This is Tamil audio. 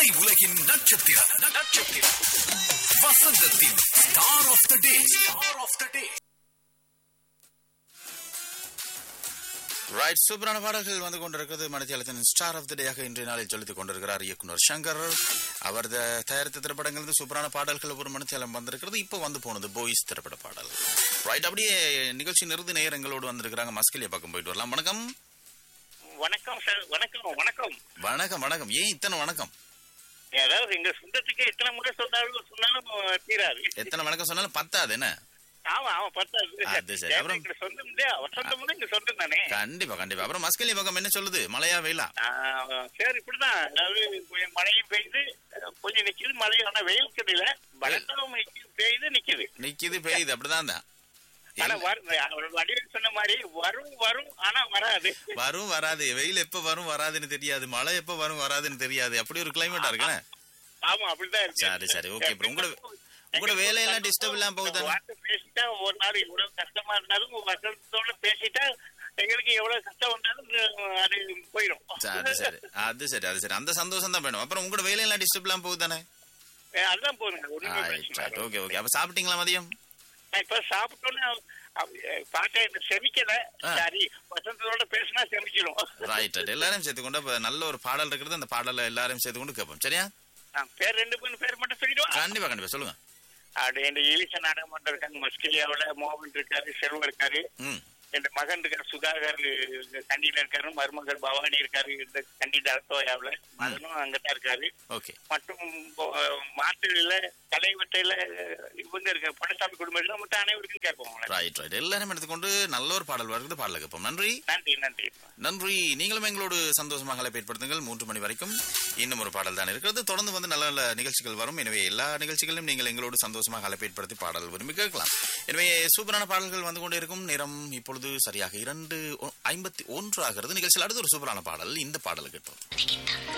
உலகின் நட்சத்திரம் நட்சத்திரம் வசந்தத்தின் star of the day star of the day right சூப்பரான பாடல்கள் வந்து கொண்டிருக்கிறது மனத்தியாலத்தின் ஸ்டார் ஆஃப் த டேயாக இன்றைய நாளில் சொல்லித்துக் கொண்டிருக்கிறார் இயக்குனர் சங்கர் அவர் த- தயாரித்த திரைப்படங்கள் வந்து சூப்பரான பாடல்கள் ஒரு மனத்தியாலம் வந்திருக்கிறது இப்போ வந்து போனது போய்ஸ் திரைப்பட பாடல் ரைட் அப்படியே நிகழ்ச்சி நிறுதி நேரங்களோடு வந்திருக்கிறாங்க மஸ்கலிய பக்கம் போயிட்டு வரலாம் வணக்கம் வணக்கம் சார் வணக்கம் வணக்கம் வணக்கம் வணக்கம் ஏன் இத்தனை வணக்கம் அதாவது எங்க சொந்தத்துக்கு எத்தனை முறை சொன்னாலும் சொன்னாலும் தீராது எத்தனை வணக்கம் சொன்னாலும் பத்தாது என்ன ஆமா ஆமா பத்தாது அது சரி. அப்புறம்? எங்க சொந்தம் இல்லையா வசந்தம் கூட இங்க சொந்தம் தானே கண்டிப்பா கண்டிப்பா அப்புறம் மஸ்கலிய பக்கம் என்ன சொல்லுது மழையா வெயிலா ஆ, சரி இப்படிதான் அதாவது கொஞ்சம் மழையும் பெய்யுது கொஞ்சம் நிக்குது மழையும் ஆனா வெயில் கிடையில பலத்தாவும் பெய்யுது நிக்குது நிக்குது பெய்யுது அப்படிதான் தான் ஆனா வரும் அவர் வடிவேல் சொன்ன மாதிரி வரும் வரும் ஆனா வராது வரும் வராது வெயில் எப்ப வரும் வராதுன்னு தெரியாது மழை எப்ப வரும் வராதுன்னு தெரியாது அப்படி ஒரு கிளைமேட்டா இருக்குல்ல ஆமா அப்படிதான் இருக்கு சரி, சரி, okay, bro. உங்களோட- உங்களோட வேலையெல்லாம் disturb இல்லாம போகுதானே? வார்த்தை பேசிட்டா ஒரு நாள் இவ்வளவு கஷ்டமா இருந்தாலும் வசந்தத்தோட பேசிட்டா எங்களுக்கு எவ்வளவு கஷ்டம் வந்தாலும் அது போயிடும் அது சரி அது சரி அது சரி அந்த சந்தோஷம் தான் வேணும் அப்புறம் உங்களோட வேலையெல்லாம் டிஸ்டர்ப் இல்லாம போகுதானே ஏ, அதுதான் போதுங்க ஒண்ணுமே பிரச்சனை இல்லை. ஓகே ஓகே அப்ப சாப்பிட்டீங்களா மதியம் நான் இப்ப சாப்பிட்டோன்னு பாட்டை செமிக்கல ஆ. சரி வசந்தத்தோட பேசினா செமிச்சிடும் ரைட் ரைட் எல்லாரும் சேர்த்து கொண்டு அப்ப நல்ல ஒரு பாடல் இருக்கிறது அந்த பாடலை எல்லாரும் சேர்த்து கொண்டு கேட்போம் சரியா நான் பேர் ரெண்டு மூணு பேர் மட்டும் சொல்லிடுவா கண்டிப்பா கண்டிப்பா சொல்லுங்க அப்படி இந்த ஈலிச நாடகம் பண்ற இருக்காங்க மஸ்கிலியாவுல மோகன் இருக்காரு செல்வம் இருக்காரு ம் என் மகன் இருக்காரு சுதாகர் கண்டியில இருக்காரு மருமகன் பவானி இருக்காரு இந்த கண்டி தலத்தோயாவுல மகனும் அங்கதான் இருக்காரு ஓகே மற்றும் மாட்டுல தலைவட்டையில இவங்க இருக்க பழசாமி குடும்பத்துல மட்டும் அனைவருக்கும் கேட்போம் அவங்கள. ரைட் ரைட் எல்லாரும் எடுத்துக்கொண்டு நல்ல ஒரு பாடல் வருது பாடல கேட்போம் நன்றி நன்றி நன்றி நன்றி நீங்களும் எங்களோடு சந்தோஷமாக ஏற்படுத்துங்கள் மூன்று மணி வரைக்கும் இன்னும் ஒரு பாடல் தான் இருக்கிறது தொடர்ந்து வந்து நல்ல நல்ல நிகழ்ச்சிகள் வரும் எனவே எல்லா நிகழ்ச்சிகளிலும் நீங்கள் எங்களோடு சந்தோஷமாக அழைப்பேற்படுத்தி பாடல் விரும்பி கேட்கலாம் எனவே சூப்பரான பாடல்கள் வந்து கொண்டே இருக்கும் நேரம் இப்பொழுது சரியாக இரண்டு ஒ- ஐம்பத்தி ஒன்று ஆகிறது நிகழ்ச்சியில் அடுத்த ஒரு சூப்பரான பாடல் இந்த பாடல் கேட்போம்